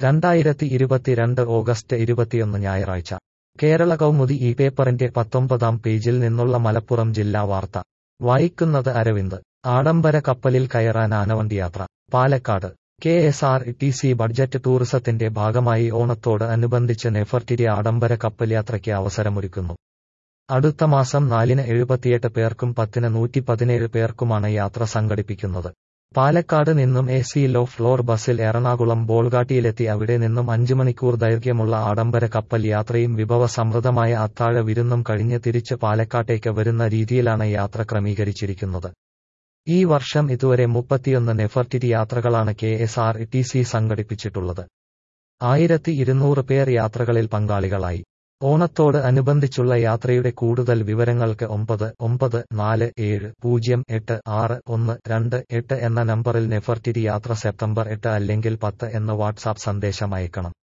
രണ്ടായിരത്തി ഇരുപത്തിരണ്ട് ഓഗസ്റ്റ് ഇരുപത്തിയൊന്ന് ഞായറാഴ്ച കേരള കൗമുദി ഈ പേപ്പറിന്റെ പത്തൊമ്പതാം പേജിൽ നിന്നുള്ള മലപ്പുറം ജില്ലാ വാർത്ത വായിക്കുന്നത് അരവിന്ദ് ആഡംബര കപ്പലിൽ കയറാൻ ആനവണ്ടിയാത്ര Palakkad K S R T C budget ടൂറിസത്തിന്റെ ഭാഗമായി ഓണത്തോട് അനുബന്ധിച്ച് നെഫർട്ടിരി ആഡംബര കപ്പൽ യാത്രയ്ക്ക് അവസരമൊരുക്കുന്നു അടുത്ത മാസം നാലിന് എഴുപത്തിയെട്ട് പേർക്കും പത്തിന് നൂറ്റി പതിനേഴ് പേർക്കുമാണ് യാത്ര സംഘടിപ്പിക്കുന്നത് പാലക്കാട് നിന്നും എ സി ലോ ഫ്ലോർ ബസ്സിൽ എറണാകുളം ബോൾഗാട്ടിയിലെത്തി അവിടെ നിന്നും അഞ്ചു മണിക്കൂർ ദൈർഘ്യമുള്ള ആഡംബര കപ്പൽ യാത്രയും വിഭവസമൃദ്ധമായ അത്താഴ വിരുന്നും കഴിഞ്ഞ് തിരിച്ച് പാലക്കാട്ടേക്ക് വരുന്ന രീതിയിലാണ് യാത്ര ക്രമീകരിച്ചിരിക്കുന്നത് ഈ വർഷം ഇതുവരെ മുപ്പത്തിയൊന്ന് നെഫർട്ടിരി യാത്രകളാണ് K S R T C സംഘടിപ്പിച്ചിട്ടുള്ളത് ആയിരത്തി ഇരുന്നൂറ് പേർ യാത്രകളിൽ പങ്കാളികളായി ഓണത്തോട് അനുബന്ധിച്ചുള്ള യാത്രയുടെ കൂടുതൽ വിവരങ്ങൾക്ക് ഒമ്പത് ഒമ്പത് നാല് ഏഴ് പൂജ്യം എട്ട് ആറ് ഒന്ന് രണ്ട് എട്ട് എന്ന നമ്പറിൽ നെഫർട്ടിരി യാത്ര സെപ്റ്റംബർ എട്ട് അല്ലെങ്കിൽ പത്ത് എന്ന് വാട്സാപ്പ് സന്ദേശം അയക്കണം